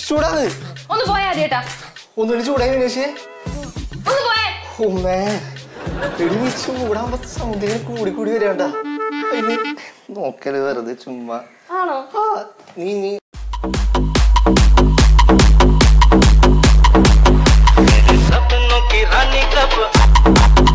ചൂടാന്ന് ഒന്ന് പോയാ ചേട്ടാ ഒന്നുകൂടി ചൂടായി വിനേഷേ ഒന്ന് പോയേ ഉമ്മേ എടി നീ ചൂടാകുമ്പോ സൗന്ദര്യം കൂടി കൂടി വരണ്ട അതിന് നോക്കല് വെറുതെ ചുമ്മാ ആണോ ആ നീ നീ सपनों की रानी कब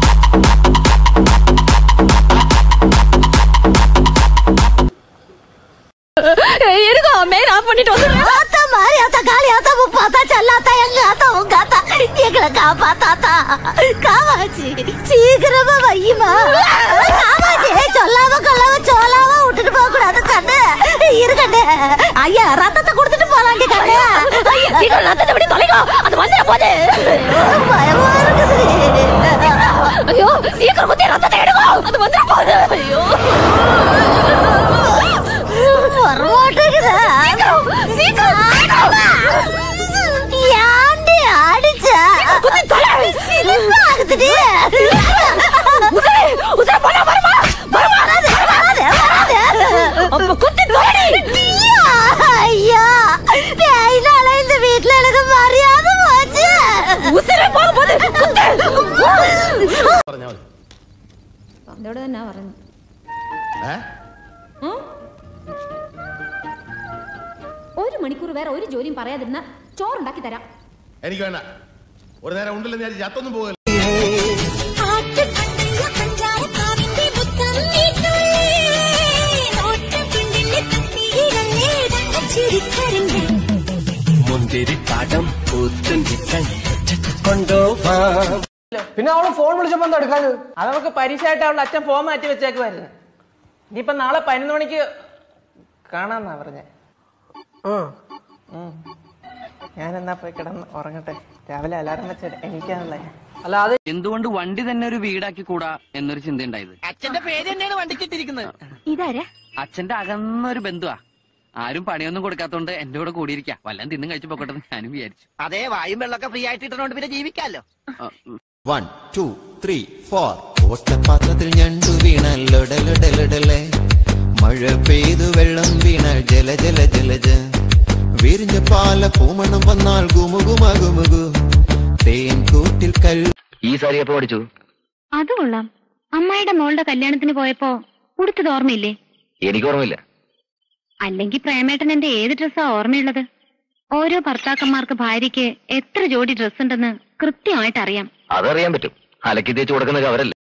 எடுக்கோ மெயின் ஆஃப் பண்ணிட்டு வந்து ஆத்தா மாறி ஆத்தா காளி ஆத்தா முப்பாத்தா செல்லாத்தா எங்க ஆத்தா உங்க ஆத்தா எங்களை காப்பாத்தாத்தா காமாச்சி சீக்கிரமா வையுமா காமாச்சி சொல்லாம கொல்லாம சோலாம விட்டுட்டு போக கூடாது கண்ணு இருக்கண்ணு ஐயா ரத்தத்தை கொடுத்துட்டு போலாண்டி கண்ணு ஐயா சீக்கிரம் ரத்தத்தை விட்டு தொலைக்கோ அது வந்துட போது பயமா இருக்குது ஐயோ சீக்கிரம் குத்தி ரத்தத்தை எடுக்கோ அது வந்துட போகுது ஐயோ வரமாட்டேங்குதா ஏன்டி அடிச்ச குத்தி தொலை சிலிப்பாகுதுடி உதவி உதவி போனா வருமா வருமா வராது வராது வராது அப்ப குத்தி தொலைடி ஐயா பேயினால இந்த வீட்ல எனக்கு மரியாதை போச்சு உசிரை போகும்போது குத்து അതോട് തന്നെ പറഞ്ഞു ഉം? ഒരു മണിക്കൂർ വേറെ ഒരു ജോലിയും പറയാതിരുന്ന ചോറുണ്ടാക്കി തരാം എനിക്ക് വേണ്ട ഒരു നേരം ഉണ്ടല്ലോ ഞാൻ ചത്തൊന്നും പോകല്ല മുന്തിരി പാടം പൂത്തുണ്ടിക്കാൻ കൊണ്ടുപോവാം പിന്നെ അവള് ഫോൺ വിളിച്ചപ്പോ എന്താ എടുക്കാത് അത് അവൾക്ക് പരീക്ഷയായിട്ട് അവളുടെ അച്ഛൻ ഫോൺ മാറ്റി വെച്ചേക്കുമായിരുന്നു ഇനിയിപ്പൊ നാളെ പതിനൊന്ന് മണിക്ക് കാണാന്നാ പറഞ്ഞേ ഞാൻ എന്നാ പോയി കിടന്ന് ഉറങ്ങട്ടെ രാവിലെ അലാറം വെച്ചിട്ട് എനിക്കാണല്ലേ അല്ല അത് എന്തുകൊണ്ട് വണ്ടി തന്നെ ഒരു വീടാക്കി കൂടാ എന്നൊരു ചിന്തയുണ്ടായത് അച്ഛന്റെ പേര് തന്നെയാണ് വണ്ടിക്കിട്ടിരിക്കുന്നത് ഇതാരാ അച്ഛന്റെ അകന്നൊരു ബന്ധുവാ ആരും പണിയൊന്നും കൊടുക്കാത്തോണ്ട് എന്റെ കൂടെ കൂടിയിരിക്കാം വല്ലതും തിന്നും കഴിച്ചു പോക്കട്ടെ എന്ന് ഞാനും വിചാരിച്ചു അതേ വായും വെള്ളമൊക്കെ ഫ്രീ ആയിട്ട് ഇട്ടോണ്ട് പിന്നെ ജീവിക്കാലോ ആ, ഉം. വൺ ടു ത്രീ ഫോർ ഓട്ടപാത്രത്തിൽ ഞണ്ടു വീണല്ലോടലൊടലൊടലെ മഴ പെയ്തു വെള്ളം വീണാൽ ജല ജല ജലജ വിരിഞ്ഞ പാല പൂമണം വന്നാൽ ഗുമുകുമ ഗുമുകു തേൻ കൂട്ടിൽ കൽ ഈ സാരി എപ്പോ പഠിച്ചു അത് കൊള്ളാം അമ്മായിയുടെ മോളുടെ കല്യാണത്തിന് പോയപ്പോ ഉടുത്തത് ഓർമ്മയില്ലേ എനിക്ക് ഓർമ്മയില്ല അല്ലെങ്കിൽ പ്രേമേട്ടൻ എന്റെ ഏത് ഡ്രസ്സാ ഓർമ്മയുള്ളത് ഓരോ ഭർത്താക്കന്മാർക്ക് ഭാര്യയ്ക്ക് എത്ര ജോഡി ഡ്രസ് ഉണ്ടെന്ന് കൃത്യമായിട്ട് അറിയാം അതറിയാൻ പറ്റും അലക്കി തേച്ച് കൊടുക്കുന്ന കവരല്ലേ